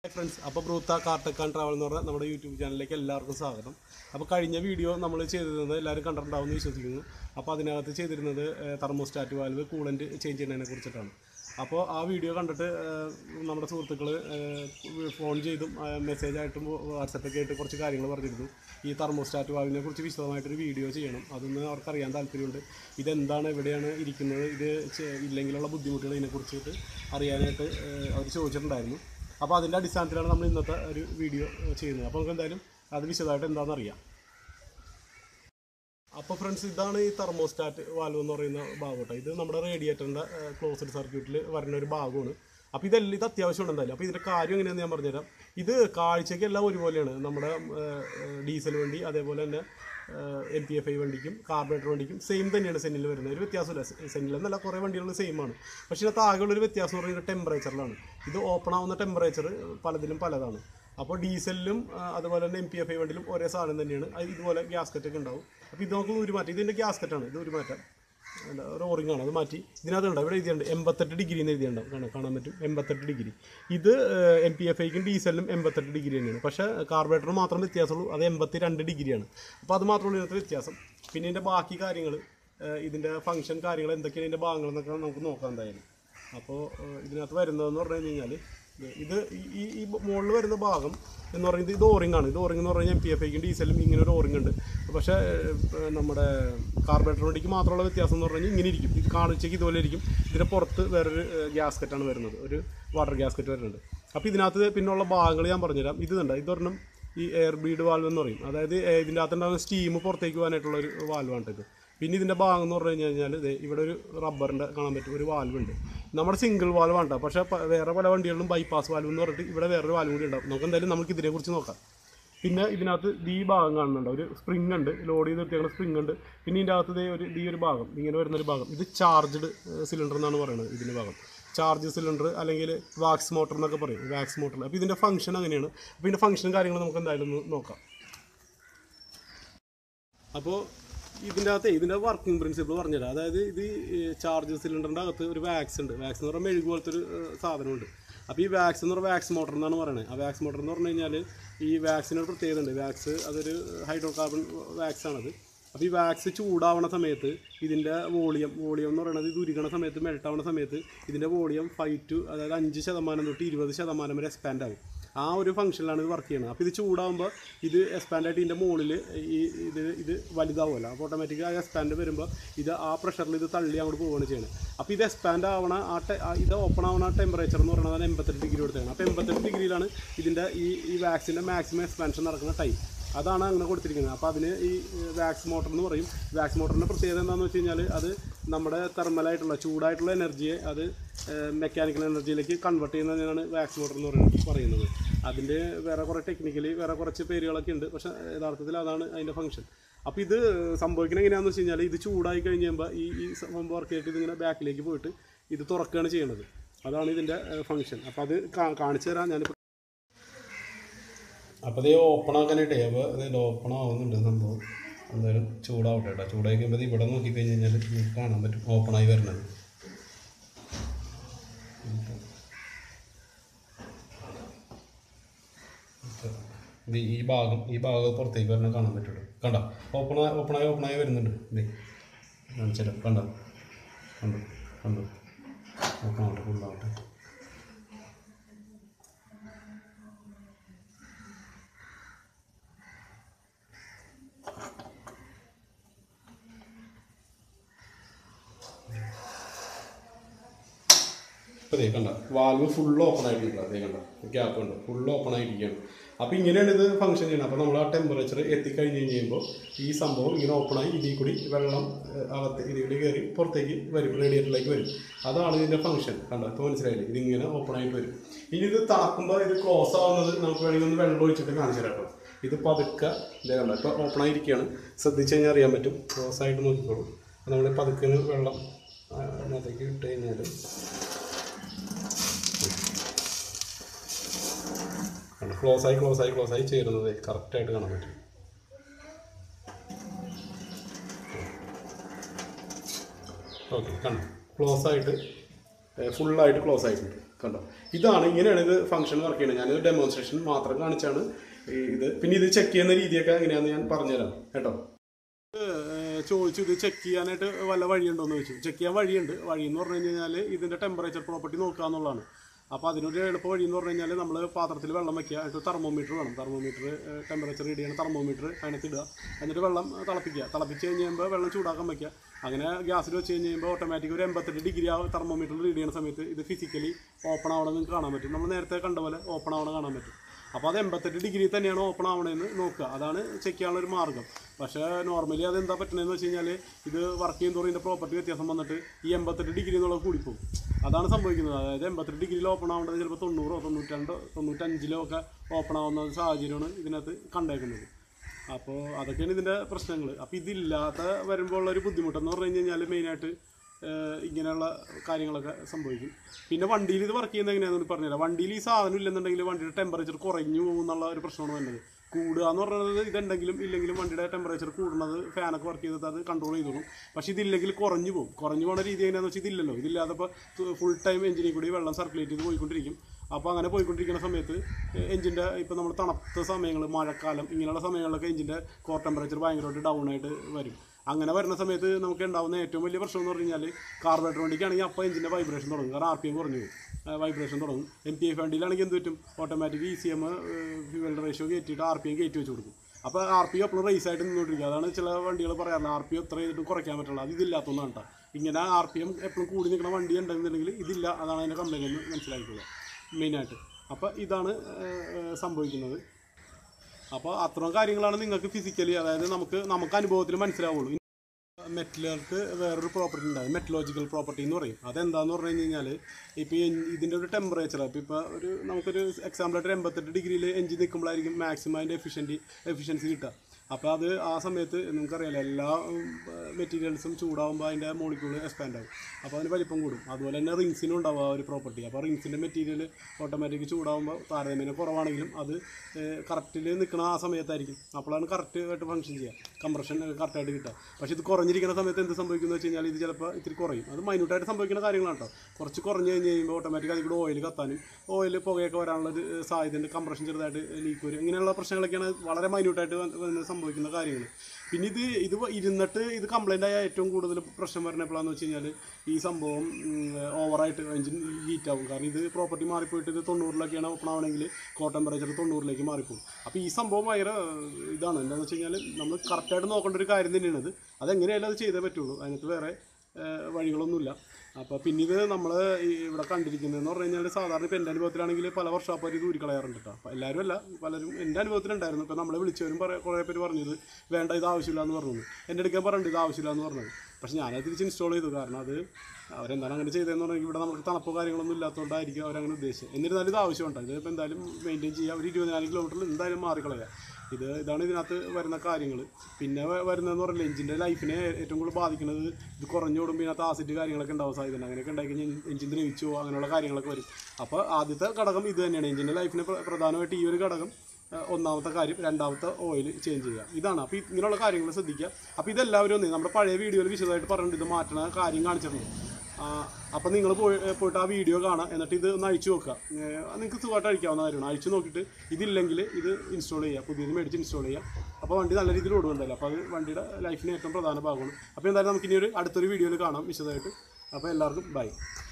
Friends അപ്പോൾ ബ്രൂത്ത കാർട്ടക്കാൻ travel എന്ന് പറഞ്ഞ നമ്മുടെ യൂട്യൂബ് ചാനലിലേക്ക് എല്ലാവർക്കും സ്വാഗതം അപ്പോൾ കഴിഞ്ഞ വീഡിയോ നമ്മൾ ചെയ്തിരുന്നത് എല്ലാവരും കണ്ടിട്ടുണ്ടാവും എന്ന് വിശ്വസിക്കുന്നു അപ്പോൾ അതിനകത്ത് ചെയ്തിരുന്നത് തെർമോസ്റ്റാറ്റ് വാൽവ് കൂളൻ്റ് ചേഞ്ച് ചെയ്യുന്നതിനെ കുറിച്ചിട്ടാണ് അപ്പോൾ ആ വീഡിയോ കണ്ടിട്ട് ഏഹ്, നമ്മുടെ സുഹൃത്തുക്കൾ ഫോൺ ചെയ്തും മെസ്സേജ് ആയിട്ടും വാട്സപ്പൊക്കെ ആയിട്ട് കുറച്ച് കാര്യങ്ങൾ പറഞ്ഞിരുന്നു ഈ തെർമോസ്റ്റാറ്റ് വാൽവിനെ കുറിച്ച് വിശദമായിട്ടൊരു വീഡിയോ ചെയ്യണം അതൊന്ന് അവർക്ക് അറിയാൻ താല്പര്യമുണ്ട് ഇതെന്താണ് എവിടെയാണ് ഇരിക്കുന്നത് ഇത് ചെ- ഇല്ലെങ്കിലുള്ള ബുദ്ധിമുട്ടുകൾ ഇതിനെക്കുറിച്ചിട്ട് അറിയാനായിട്ട് ഏഹ്, അവർ ചോദിച്ചിട്ടുണ്ടായിരുന്നു അപ്പോൾ അതിൻ്റെ അടിസ്ഥാനത്തിലാണ് നമ്മൾ ഇന്നത്തെ ഒരു വീഡിയോ ചെയ്യുന്നത് അപ്പോൾ നമുക്ക് എന്തായാലും അത് വിശദമായിട്ട് എന്താണെന്ന് അറിയാം അപ്പോൾ ഫ്രണ്ട്സ് ഇതാണ് ഈ തെർമോസ്റ്റാറ്റ് വാൽവ് എന്ന് പറയുന്ന ഭാഗം കേട്ടോ ഇത് നമ്മുടെ റേഡിയേറ്ററിൻ്റെ ക്ലോസ്ഡ് സർക്യൂട്ടിൽ വരുന്ന ഒരു ഭാഗമാണ് അപ്പോൾ ഇതെല്ലാം ഇത് അത്യാവശ്യമാണ് എന്തായാലും അപ്പോൾ ഇതിൻ്റെ കാര്യം എങ്ങനെയാണെന്ന് ഞാൻ പറഞ്ഞുതരാം ഇത് കാഴ്ചയ്ക്ക് എല്ലാം ഒരുപോലെയാണ് നമ്മുടെ ഡീസൽ വണ്ടി അതേപോലെ തന്നെ എം പി എഫ് ഐ വണ്ടിക്കും കാർബറേറ്റർ വണ്ടിക്കും സെയിം തന്നെയാണ് സെന്നിൽ വരുന്നത് ഒരു വ്യത്യാസമില്ല സെന്നിൽ എന്നല്ല കുറേ വണ്ടികൾ സെയിം ആണ് പക്ഷേ ഇതിനകത്ത് ആകെയുള്ളൊരു വ്യത്യാസം എന്ന് പറയുന്നത് ടെമ്പറേച്ചറിലാണ് ഇത് ഓപ്പൺ ആവുന്ന ടെമ്പറേച്ചർ പലതിലും പലതാണ് അപ്പോൾ ഡീസലിലും ആ, അതുപോലെ തന്നെ എം പി എഫ് ഐ വണ്ടിയിലും ഒരേ സാധനം തന്നെയാണ് അത് ഇതുപോലെ ഗ്യാസ്കറ്റ് ഒക്കെ ഉണ്ടാവും അപ്പോൾ ഇത് നമുക്ക് ഒരു മാറ്റം ഇതിൻ്റെ ഗ്യാസ്കറ്റാണ് ഇത് ഒരു മാറ്റം റോറിംഗ് ആണ് അത് മാറ്റി ഇതിനകത്ത് ഉണ്ട് ഇവിടെ എഴുതിയുണ്ട് എൺപത്തെട്ട് ഡിഗ്രി എന്ന് എഴുതിയുണ്ടാവും കാണാൻ കാണാൻ പറ്റും എൺപത്തെട്ട് ഡിഗ്രി ഇത് എം പി എഫ് ഐക്കും ഡീസലിനും എൺപത്തെട്ട് ഡിഗ്രി തന്നെയാണ് പക്ഷേ കാർബറേറ്ററിന് മാത്രം വ്യത്യാസമുള്ളൂ അത് എൺപത്തി രണ്ട് ഡിഗ്രിയാണ് അപ്പോൾ അത് മാത്രമുള്ളൂ ഇതിനകത്ത് വ്യത്യാസം പിന്നെ ഇതിൻ്റെ ബാക്കി കാര്യങ്ങൾ ഇതിൻ്റെ ഫംഗ്ഷൻ കാര്യങ്ങൾ എന്തൊക്കെയാണ് ഇതിൻ്റെ ഭാഗങ്ങൾ എന്നൊക്കെ നമുക്ക് നോക്കാം എന്തായാലും അപ്പോൾ ഇതിനകത്ത് വരുന്നതെന്ന് പറഞ്ഞു കഴിഞ്ഞാൽ ഇത് ഈ- ഈ ഈ മുകളിൽ വരുന്ന ഭാഗം എന്ന് പറയുന്നത് ഇത് ഓറിംഗ് ആണ് ഇത് ഓറിംഗ് എന്ന് പറഞ്ഞാൽ എം പി എഫ് ഐക്കും ഡീസലും ഇങ്ങനെ ഒരു ഓറിംഗ് ഉണ്ട് പക്ഷേ ഏഹ്, നമ്മുടെ കാർബറേറ്റർ വണ്ടിക്ക് മാത്രമുള്ള വ്യത്യാസം എന്ന് പറഞ്ഞാൽ ഇങ്ങനെ ഇരിക്കും ഇത് കാണിച്ചേക്ക് ഇതുപോലെ ഇരിക്കും ഇതിൻ്റെ പുറത്ത് വേറൊരു ഗ്യാസ്കറ്റാണ് വരുന്നത് ഒരു വാട്ടർ ഗ്യാസ്കറ്റ് വരുന്നുണ്ട് അപ്പോൾ ഇതിനകത്ത് പിന്നുള്ള ഭാഗങ്ങൾ ഞാൻ പറഞ്ഞുതരാം ഇത് കണ്ട ഇതൊരെണ്ണം ഈ എയർ ബീഡ് വാൽവ് എന്ന് പറയും അതായത് ഏഹ്, ഇതിൻ്റെ അകത്തുണ്ടാകുന്ന സ്റ്റീം പുറത്തേക്ക് പോകാനായിട്ടുള്ള ഒരു വാൽവാണ് ഇത് പിന്നെ ഇതിൻ്റെ ഭാഗം എന്ന് പറഞ്ഞു കഴിഞ്ഞാൽ ദേ ഇവിടെ ഒരു റബ്ബറിൻ്റെ കാണാൻ പറ്റും ഒരു വാൽവ് ഉണ്ട് നമ്മുടെ സിംഗിൾ വാൽവ് ആണ് ട്ടോ. പക്ഷേ പ- വേറെ പല വണ്ടികളിലും ബൈപ്പാസ് വാൽവ് എന്ന് പറഞ്ഞിട്ട് ഇവിടെ വേറൊരു വാൽവ് കൂടി ഉണ്ടാവും നമുക്ക് എന്തായാലും നമുക്ക് ഇതിനെക്കുറിച്ച് നോക്കാം പിന്നെ ഇതിനകത്ത് ഈ ഭാഗം കാണുന്നുണ്ട് ഒരു സ്പ്രിംഗ് ഉണ്ട് ലോഡ് ചെയ്ത് നിർത്തിയുള്ള സ്പ്രിംഗ് ഉണ്ട് പിന്നെ ഇതിൻ്റെ അകത്ത് ദേ ഒരു ഈ ഒരു ഭാഗം ഇങ്ങനെ വരുന്നൊരു ഭാഗം ഇത് ചാർജ്ഡ് സിലിണ്ടർ എന്നാണ് പറയുന്നത് ഇതിൻ്റെ ഭാഗം ചാർജ് സിലിണ്ടർ അല്ലെങ്കിൽ വാക്സ് മോട്ടർ എന്നൊക്കെ പറയും വാക്സ് മോട്ടർ അപ്പോൾ ഇതിൻ്റെ ഫംഗ്ഷൻ അങ്ങനെയാണ് അപ്പോൾ ഇതിൻ്റെ ഫംഗ്ഷനും കാര്യങ്ങളും നമുക്ക് എന്തായാലും ഒന്ന് നോക്കാം അപ്പോൾ ഇതിൻ്റെ അകത്ത് ഇതിൻ്റെ വർക്കിംഗ് പ്രിൻസിപ്പിൾ പറഞ്ഞുതരാം അതായത് ഇത് ചാർജ് സിലിണ്ടറിൻ്റെ അകത്ത് ഒരു വാക്സ് ഉണ്ട് വാക്സ് എന്ന് പറയുമ്പോൾ മെഴുകു പോലത്തെ ഒരു ഏഹ്, സാധനമുണ്ട് അപ്പോൾ ഈ വാക്സ് എന്ന് പറയുമ്പോൾ വാക്സ് മോട്ടർ എന്നാണ് പറയുന്നത് ആ വാക്സ് മോട്ടർ എന്ന് പറഞ്ഞു കഴിഞ്ഞാൽ ഈ വാക്സിന് ഒരു പ്രത്യേകത ഉണ്ട് വാക്സ് അതൊരു ഹൈഡ്രോ കാർബൺ വാക്സ് ആണത് അപ്പോൾ ഈ വാക്സ് ചൂടാവണ സമയത്ത് ഇതിൻ്റെ വോളിയം വോളിയം എന്ന് പറയുന്നത് ഇത് ഉരുകണ സമയത്ത് മെൽട്ട് ആവുന്ന സമയത്ത് ഇതിൻ്റെ വോളിയം ഫൈവ് ടു അതായത് അഞ്ച് ശതമാനം തൊട്ട് ഇരുപത് ശതമാനം വരെ എക്സ്പാൻഡ് ആവും ആ ഒരു ഫംഗ്ഷനിലാണ് ഇത് വർക്ക് ചെയ്യുന്നത് അപ്പോൾ ഇത് ചൂടാകുമ്പോൾ ഇത് എക്സ്പാൻഡ് ആയിട്ട് ഇതിൻ്റെ മുകളിൽ ഈ ഇത് ഇത് വലുതാവുമല്ലോ അപ്പോൾ ഓട്ടോമാറ്റിക്കായി എക്സ്പാൻഡ് വരുമ്പോൾ ഇത് ആ പ്രഷറിൽ ഇത് തള്ളി അങ്ങോട്ട് പോവുകയാണ് ചെയ്യുന്നത് അപ്പോൾ ഇത് എക്സ്പാൻഡ് ആവണ ആ ടെ- ആ ഇത് ഓപ്പൺ ആവണ ടെമ്പറേച്ചർ എന്ന് പറയുന്നത് എൺപത്തെട്ട് ഡിഗ്രി കൊടുത്തേക്കണം അപ്പോൾ എൺപത്തെട്ട് ഡിഗ്രിയിലാണ് ഇതിൻ്റെ ഈ ഈ വാക്സിൻ്റെ മാക്സിമം എക്സ്പാൻഷൻ നടക്കുന്ന ടൈം അതാണ് അങ്ങനെ കൊടുത്തിരിക്കുന്നത് അപ്പോൾ അതിന് ഈ വാക്സ് മോട്ടർ എന്ന് പറയും വാക്സ് മോട്ടറിൻ്റെ പ്രത്യേകത എന്താണെന്ന് വെച്ച് കഴിഞ്ഞാൽ അത് നമ്മുടെ തെർമലായിട്ടുള്ള ചൂടായിട്ടുള്ള എനർജിയെ അത് മെക്കാനിക്കൽ എനർജിയിലേക്ക് കൺവേർട്ട് ചെയ്യുന്നതിനാണ് വാക്സ് മോട്ടർ എന്ന് പറയുന്നത് പറയുന്നത് അതിൻ്റെ വേറെ കുറേ ടെക്നിക്കലി വേറെ കുറച്ച് പേരുകളൊക്കെ ഉണ്ട് പക്ഷേ യഥാർത്ഥത്തിൽ അതാണ് അതിൻ്റെ ഫംഗ്ഷൻ അപ്പോൾ ഇത് സംഭവിക്കുന്നത് എങ്ങനെയാണെന്ന് വെച്ച് കഴിഞ്ഞാൽ ഇത് ചൂടായി കഴിഞ്ഞ് കഴിയുമ്പോൾ ഈ ഈ സംഭവം വർക്ക് ചെയ്തിട്ട് ഇതിങ്ങനെ ബാക്കിലേക്ക് പോയിട്ട് ഇത് തുറക്കുകയാണ് ചെയ്യുന്നത് അതാണ് ഇതിൻ്റെ ഫംഗ്ഷൻ അപ്പോൾ അത് കാ- കാണിച്ചു തരാം ഞാനിപ്പോൾ അപ്പോൾ ഇത് ഓപ്പൺ ആക്കാനായിട്ടേ അപ്പോൾ ഇത് ഓപ്പൺ ആവുന്നുണ്ട് സംഭവം എന്തായാലും ചൂടാവട്ടെ കേട്ടോ ചൂടായി കഴിയുമ്പോൾ ഇത് ഇവിടെ നോക്കി കഴിഞ്ഞ് കഴിഞ്ഞാൽ നിങ്ങൾക്ക് കാണാൻ പറ്റും ഓപ്പണായി വരുന്നത് ഇത് ഈ ഭാഗം ഈ ഭാഗം പുറത്തേക്ക് വരണം കാണാൻ പറ്റുള്ളൂ കണ്ടോ ഓപ്പൺ ഓപ്പണായി ഓപ്പണായി വരുന്നുണ്ട് ഇതേ കാണിച്ചാലോ കണ്ടോ കണ്ടു കണ്ടു ഓപ്പൺ ആവട്ടെ ഫുള്ളാവട്ടെ ഇപ്പോൾ ദേ കണ്ട വാൽവ് ഫുൾ ഓപ്പൺ ആയിട്ടുണ്ട് അതേ കണ്ട ഗ്യാപ്പ് ഉണ്ട് ഫുൾ ഓപ്പൺ ആയിരിക്കുകയാണ് അപ്പോൾ ഇങ്ങനെയാണ് ഇത് ഫംഗ്ഷൻ ചെയ്യുന്നത് അപ്പോൾ നമ്മൾ ആ ടെമ്പറേച്ചർ എത്തിക്കഴിഞ്ഞ് കഴിയുമ്പോൾ ഈ സംഭവം ഇങ്ങനെ ഓപ്പണായി ഇതിൽ കൂടി വെള്ളം ഏഹ്, അകത്ത് ഇതിൽ കൂടി കയറി പുറത്തേക്ക് വരും റേഡിയേറ്ററിലേക്ക് വരും അതാണ് ഇതിൻ്റെ ഫംഗ്ഷൻ കണ്ടോ ഇപ്പോൾ മനസ്സിലായില്ലേ ഇതിങ്ങനെ ഓപ്പൺ ആയിട്ട് വരും ഇനി ഇത് താക്കുമ്പോൾ ഇത് ക്ലോസ് ആവുന്നത് നമുക്ക് വേണമെങ്കിൽ ഒന്ന് വെള്ളം ഒഴിച്ചിട്ട് കാണിച്ചു തരാം കേട്ടോ ഇത് പതുക്കെ ഇതേ കണ്ടോ ഇപ്പോൾ ഓപ്പൺ ആയിരിക്കുകയാണ് ശ്രദ്ധിച്ച് കഴിഞ്ഞാൽ അറിയാൻ പറ്റും ക്ലോസ് ആയിട്ട് നോക്കിക്കോളൂ നമ്മൾ പതുക്കെ വെള്ളം ആ, അതിനകത്തേക്ക് ഇട്ട് കഴിഞ്ഞാൽ ക്ലോസ് ആയി ക്ലോസ് ആയി ക്ലോസ് ആയി ചേരുന്നത് കറക്റ്റായിട്ട് കാണാൻ പറ്റും ഓക്കെ കണ്ടു ക്ലോസ് ആയിട്ട് ഫുള്ളായിട്ട് ക്ലോസ് ആയിട്ടുണ്ട് കണ്ടോ ഇതാണ് ഇങ്ങനെയാണ് ഇത് ഫംഗ്ഷൻ വർക്ക് ചെയ്യുന്നത് ഞാനൊരു ഡെമോൺസ്ട്രേഷൻ മാത്രം കാണിച്ചാണ് ഈ ഇത് പിന്നെ ഇത് ചെക്ക് ചെയ്യുന്ന രീതിയൊക്കെ എങ്ങനെയാണെന്ന് ഞാൻ പറഞ്ഞുതരാം കേട്ടോ ഏഹ് ചോദിച്ചു ഇത് ചെക്ക് ചെയ്യാനായിട്ട് വല്ല വഴിയുണ്ടോ എന്ന് ചോദിച്ചു ചെക്ക് ചെയ്യാൻ വഴിയുണ്ട് വഴി എന്ന് പറഞ്ഞു കഴിഞ്ഞാൽ ഇതിൻ്റെ ടെമ്പറേച്ചർ പ്രോപ്പർട്ടി നോക്കുക എന്നുള്ളതാണ് അപ്പോൾ അതിനൊരു എളുപ്പ വഴി എന്ന് പറഞ്ഞു കഴിഞ്ഞാൽ നമ്മൾ പാത്രത്തിൽ വെള്ളം വെക്കുക എന്നിട്ട് തെർമോമീറ്റർ വേണം തെർമോമീറ്റർ ടെമ്പറേച്ചർ റീഡ് ചെയ്യണം തെർമോമീറ്റർ അതിനകത്ത് ഇടുക എന്നിട്ട് വെള്ളം തിളപ്പിക്കുക തിളപ്പിച്ച് കഴിഞ്ഞ് കഴിയുമ്പോൾ വെള്ളം ചൂടാക്കാൻ വെക്കുക അങ്ങനെ ഗ്യാസിൽ വെച്ച് കഴിഞ്ഞ് കഴിയുമ്പോൾ ഓട്ടോമാറ്റിക് ഒരു എൺപത്തെട്ട് ഡിഗ്രി ആ തെർമോമീറ്ററിൽ റീഡ് ചെയ്യുന്ന സമയത്ത് ഇത് ഫിസിക്കലി ഓപ്പൺ ആവണം നിങ്ങൾക്ക് കാണാൻ പറ്റും നമ്മൾ നേരത്തെ കണ്ട പോലെ ഓപ്പൺ ആവണം കാണാൻ പറ്റും അപ്പോൾ അത് എൺപത്തെട്ട് ഡിഗ്രി തന്നെയാണ് ഓപ്പൺ ആവണതെന്ന് നോക്കുക അതാണ് ചെക്ക് ചെയ്യാനുള്ള ഒരു മാർഗ്ഗം പക്ഷേ നോർമലി അത് എന്താ പറ്റണതെന്ന് വെച്ച് കഴിഞ്ഞാൽ ഇത് വർക്ക് ചെയ്യുന്നതോറും ഇതിൻ്റെ പ്രോപ്പർട്ടി വ്യത്യാസം വന്നിട്ട് ഈ എൺപത്തെട്ട് ഡിഗ്രി എന്നുള്ളത് കൂടിപ്പോകും അതാണ് സംഭവിക്കുന്നത് അതായത് എൺപത്തെട്ട് ഡിഗ്രിയിൽ ഓപ്പൺ ആവേണ്ടത് ചിലപ്പോൾ തൊണ്ണൂറോ തൊണ്ണൂറ്റിരണ്ടോ തൊണ്ണൂറ്റഞ്ചിലോ ഒക്കെ ഓപ്പൺ ആവുന്ന സാഹചര്യമാണ് ഇതിനകത്ത് കണ്ടേക്കുന്നത് അപ്പോൾ അതൊക്കെയാണ് ഇതിൻ്റെ പ്രശ്നങ്ങൾ അപ്പോൾ ഇതില്ലാത്ത വരുമ്പോൾ ഉള്ള ഒരു ബുദ്ധിമുട്ടെന്ന് പറഞ്ഞു കഴിഞ്ഞാൽ മെയിനായിട്ട് ഏഹ് ഇങ്ങനെയുള്ള കാര്യങ്ങളൊക്കെ സംഭവിക്കും പിന്നെ വണ്ടിയിൽ ഇത് വർക്ക് ചെയ്യുന്നത് എങ്ങനെയാണെന്ന് പറഞ്ഞുതരാം വണ്ടിയിൽ ഈ സാധനം ഇല്ലെന്നുണ്ടെങ്കിൽ വണ്ടിയുടെ ടെമ്പറേച്ചർ കുറഞ്ഞു പോകും എന്നുള്ള ഒരു പ്രശ്നമാണ് വരുന്നത് കൂടുക എന്ന് പറയുന്നത് ഇതുണ്ടെങ്കിലും ഇല്ലെങ്കിലും വണ്ടിയുടെ ടെമ്പറേച്ചർ കൂടുന്നത് ഫാനൊക്കെ വർക്ക് ചെയ്തിട്ട് അത് കൺട്രോൾ ചെയ്തോളും പക്ഷേ ഇതില്ലെങ്കിൽ കുറഞ്ഞു പോകും കുറഞ്ഞു പോകുന്ന രീതി എങ്ങനെയാണെന്ന് വെച്ചാൽ ഇതില്ലല്ലോ ഇതില്ലാതെ ഇപ്പോൾ ഫുൾ ടൈം എഞ്ചിനിൽ കൂടി വെള്ളം സർക്കുലേറ്റ് ചെയ്ത് പോയിക്കൊണ്ടിരിക്കും അപ്പോൾ അങ്ങനെ പോയിക്കൊണ്ടിരിക്കുന്ന സമയത്ത് എഞ്ചിൻ്റെ ഇപ്പോൾ നമ്മൾ തണുത്ത സമയങ്ങൾ മഴക്കാലം ഇങ്ങനെയുള്ള സമയങ്ങളിലൊക്കെ എഞ്ചിൻ്റെ കോർ ടെമ്പറേച്ചർ ഭയങ്കരമായിട്ട് ഡൗൺ ആയിട്ട് വരും അങ്ങനെ വരുന്ന സമയത്ത് നമുക്ക് ഉണ്ടാകുന്ന ഏറ്റവും വലിയ പ്രശ്നം എന്ന് പറഞ്ഞു കഴിഞ്ഞാൽ കാർബറേറ്റർ വണ്ടിക്കാണെങ്കിൽ അപ്പോൾ എഞ്ചിൻ്റെ വൈബ്രേഷൻ തുടങ്ങും കാരണം ആർ പി എം കുറഞ്ഞു പോകും വൈബ്രേഷൻ തുടങ്ങും എം പി എഫ് വണ്ടിയിലാണെങ്കിൽ എന്ത് പറ്റും automatic E C M fuel ratio കയറ്റിയിട്ട് ആർ പി എം കയറ്റി വെച്ച് കൊടുക്കും അപ്പോൾ ആർ പി എപ്പോഴും റേസ് ആയിട്ട് നിന്നോണ്ടിരിക്കുക അതാണ് ചില വണ്ടികൾ പറയാറുള്ളത് ആർ പി എത്ര ചെയ്തിട്ട് കുറയ്ക്കാൻ പറ്റുള്ളൂ അത് ഇതില്ലാത്തതുകൊണ്ടാണ് കേട്ടോ ഇങ്ങനെ ആർ പി എം എപ്പോഴും കൂടി നിൽക്കുന്ന വണ്ടി ഉണ്ടെന്നുണ്ടെങ്കിൽ ഇതില്ല അതാണ് അതിൻ്റെ കംപ്ലൈൻറ്റ് എന്ന് മനസ്സിലാക്കുക മെയിനായിട്ട് അപ്പോൾ ഇതാണ് ഏഹ്, ഏഹ്, സംഭവിക്കുന്നത് അപ്പോൾ അത്രയും കാര്യങ്ങളാണ് നിങ്ങൾക്ക് ഫിസിക്കലി അതായത് നമുക്ക് നമുക്ക് അനുഭവത്തിൽ മനസ്സിലാവുള്ളൂ മെറ്റലുകൾക്ക് വേറൊരു പ്രോപ്പർട്ടി ഉണ്ടാകും മെറ്റലോജിക്കൽ പ്രോപ്പർട്ടി എന്ന് പറയും അതെന്താന്ന് പറഞ്ഞു കഴിഞ്ഞാൽ ഇപ്പോൾ ഇതിൻ്റെ ഒരു ടെമ്പറേച്ചർ അപ്പോൾ ഇപ്പോൾ ഒരു നമുക്കൊരു എക്സാമ്പിളായിട്ട് ഒരു എൺപത്തെട്ട് ഡിഗ്രിയിൽ എഞ്ചിൻ നിൽക്കുമ്പോഴായിരിക്കും മാക്സിമം അതിൻ്റെ എഫിഷ്യൻറ്റി എഫിഷ്യൻസി കിട്ടുക അപ്പോൾ അത് ആ സമയത്ത് നമുക്കറിയാലോ എല്ലാ മെറ്റീരിയൽസും ചൂടാകുമ്പോൾ അതിൻ്റെ മോളിക്യൂൾ എക്സ്പാൻഡ് ആകും അപ്പോൾ അതിന് വലിപ്പം കൂടും അതുപോലെ തന്നെ റിങ്സിനും ഉണ്ടാവും ആ ഒരു പ്രോപ്പർട്ടി അപ്പോൾ റിങ്സിൻ്റെ മെറ്റീരിയൽ ഓട്ടോമാറ്റിക് ചൂടാകുമ്പോൾ താരതമ്യേന കുറവാണെങ്കിലും അത് കറക്റ്റിൽ നിൽക്കുന്ന ആ സമയത്തായിരിക്കും അപ്പോഴാണ് കറക്റ്റ് ആയിട്ട് ഫംഗ്ഷൻ ചെയ്യുക കംപ്രഷൻ കറക്റ്റായിട്ട് കിട്ടുക പക്ഷേ ഇത് കുറഞ്ഞിരിക്കുന്ന സമയത്ത് എന്ത് സംഭവിക്കുന്നത് വെച്ച് കഴിഞ്ഞാൽ ഇത് ചിലപ്പോൾ ഇത്തിരി കുറയും അത് മൈന്യൂട്ടായിട്ട് സംഭവിക്കുന്ന കാര്യങ്ങളാണ് കേട്ടോ കുറച്ച് കുറഞ്ഞ് കഴിഞ്ഞ് കഴിയുമ്പോൾ ഓട്ടോമാറ്റിക് അതിൽ കൂടെ ഓയിൽ കത്താനും ഓയിൽ പുകയൊക്കെ വരാനുള്ള ഒരു സാധ്യതയുണ്ട് കംപ്രഷൻ ചെറുതായിട്ട് ലീക്ക് വരും ഇങ്ങനെയുള്ള പ്രശ്നങ്ങളൊക്കെയാണ് വളരെ മൈന്യൂട്ടായിട്ട് വന്ന് സംഭവിക്കുന്ന കാര്യങ്ങൾ പിന്നെ ഇത് ഇത് ഇരുന്നിട്ട് ഇത് കംപ്ലൈൻ്റ് ആയ ഏറ്റവും കൂടുതൽ പ്രശ്നം വരുന്ന എപ്പോഴാന്ന് വെച്ച് കഴിഞ്ഞാൽ ഈ സംഭവം ഓവറായിട്ട് എഞ്ചിൻ ഹീറ്റ് ആവും കാരണം ഇത് പ്രോപ്പർട്ടി മാറിപ്പോയിട്ട് ഇത് തൊണ്ണൂറിലൊക്കെയാണ് ഓപ്പൺ ആവണമെങ്കിൽ കോ ടെമ്പറേച്ചർ തൊണ്ണൂറിലേക്ക് മാറിപ്പോകും അപ്പോൾ ഈ സംഭവം ഭയങ്കര ഏഹ്, ഇതാണ് എന്താണെന്ന് വെച്ച് കഴിഞ്ഞാൽ നമ്മൾ കറക്റ്റായിട്ട് നോക്കേണ്ട ഒരു കാര്യം തന്നെയാണ് ഇത് അതെങ്ങനെയായാലും അത് ചെയ്തേ പറ്റുള്ളൂ അതിനകത്ത് വേറെ ഏഹ്, വഴികളൊന്നുമില്ല അപ്പോൾ പിന്നെ ഇത് നമ്മൾ ഇവിടെ കണ്ടിരിക്കുന്നതെന്ന് പറഞ്ഞു കഴിഞ്ഞാൽ സാധാരണ ഇപ്പോൾ എൻ്റെ അനുഭവത്തിലാണെങ്കിൽ പല വർഷാപ്പോൾ ഇത് ഊരിക്കളയാറുണ്ട് കേട്ടോ അപ്പോൾ എല്ലാവരും അല്ല പലരും എൻ്റെ അനുഭവത്തിലുണ്ടായിരുന്നു ഇപ്പോൾ നമ്മളെ വിളിച്ചവരും പറ കുറേ പേര് പറഞ്ഞത് വേണ്ട ഇത് ആവശ്യമില്ല എന്ന് പറഞ്ഞു എൻ്റെ അടുക്കാൻ പറഞ്ഞിട്ട് ഇത് ആവശ്യമില്ല എന്ന് പറഞ്ഞത് പക്ഷേ ഞാനത് തിരിച്ച് ഇൻസ്റ്റാൾ ചെയ്തു കാരണം അത് അവരെന്താണ് അങ്ങനെ ചെയ്തതെന്ന് പറഞ്ഞാൽ ഇവിടെ നമുക്ക് തണുപ്പോ കാര്യങ്ങളൊന്നും ഇല്ലാത്തതുകൊണ്ടായിരിക്കും അവരങ്ങനെ ഉദ്ദേശിച്ചത് എന്നിരുന്നാലും ഇത് ആവശ്യമുണ്ട് ഇതിപ്പോൾ എന്തായാലും മെയിൻറ്റെയിൻ ചെയ്യുക ഒരു ഇരുപതിനായിരം കിലോമീറ്ററിൽ എന്തായാലും മാറിക്കളയുക ഇത് ഇതാണ് ഇതിനകത്ത് വരുന്ന കാര്യങ്ങൾ പിന്നെ വ- വരുന്നതെന്ന് പറഞ്ഞാൽ എഞ്ചിൻ്റെ ലൈഫിനെ ഏറ്റവും കൂടുതൽ ബാധിക്കുന്നത് ഇത് കുറഞ്ഞു കൂടുമ്പോൾ ഇതിനകത്ത് ആസിഡ് കാര്യങ്ങളൊക്കെ ഉണ്ടാവും സാധ്യത അങ്ങനെയൊക്കെ ഉണ്ടായി കഴിഞ്ഞാൽ എഞ്ചിൻ ദ്രവിച്ചോ അങ്ങനെയുള്ള കാര്യങ്ങളൊക്കെ വരും അപ്പോൾ ആദ്യത്തെ ഘടകം ഇത് തന്നെയാണ് എഞ്ചിൻ്റെ ലൈഫിനെ പ്ര- പ്രധാനമായിട്ട് ഈ ഒരു ഘടകം ആ, ഒന്നാമത്തെ കാര്യം രണ്ടാമത്തെ ഓയിൽ ചേഞ്ച് ചെയ്യുക ഇതാണ് അപ്പോൾ ഇങ്ങനെയുള്ള കാര്യങ്ങൾ ശ്രദ്ധിക്കുക അപ്പോൾ ഇതെല്ലാവരും ഒന്ന് നമ്മുടെ പഴയ വീഡിയോയിൽ വിശദമായിട്ട് പറഞ്ഞിട്ട് ഇത് മാറ്റണ കാര്യം കാണിച്ചിട്ടുണ്ട് അപ്പോൾ നിങ്ങൾ പോയി പോയിട്ട് ആ വീഡിയോ കാണാം എന്നിട്ട് ഇത് ഒന്ന് അഴിച്ചു നോക്കുക നിങ്ങൾക്ക് സുഖമായിട്ട് അഴിക്കാവുന്ന കാര്യമാണ് അഴിച്ചു നോക്കിയിട്ട് ഇതില്ലെങ്കിൽ ഇത് ഇൻസ്റ്റാൾ ചെയ്യുക പുതിയത് മേടിച്ച് ഇൻസ്റ്റാൾ ചെയ്യുക അപ്പോൾ വണ്ടി നല്ല രീതിയിൽ ഓടുന്നുണ്ടല്ലോ അപ്പോൾ അത് വണ്ടിയുടെ ലൈഫിന് ഏറ്റവും പ്രധാന ഭാഗമാണ് അപ്പോൾ എന്തായാലും നമുക്കിനി ഒരു അടുത്തൊരു വീഡിയോയിൽ കാണാം വിശദമായിട്ട് അപ്പോൾ എല്ലാവർക്കും ബൈ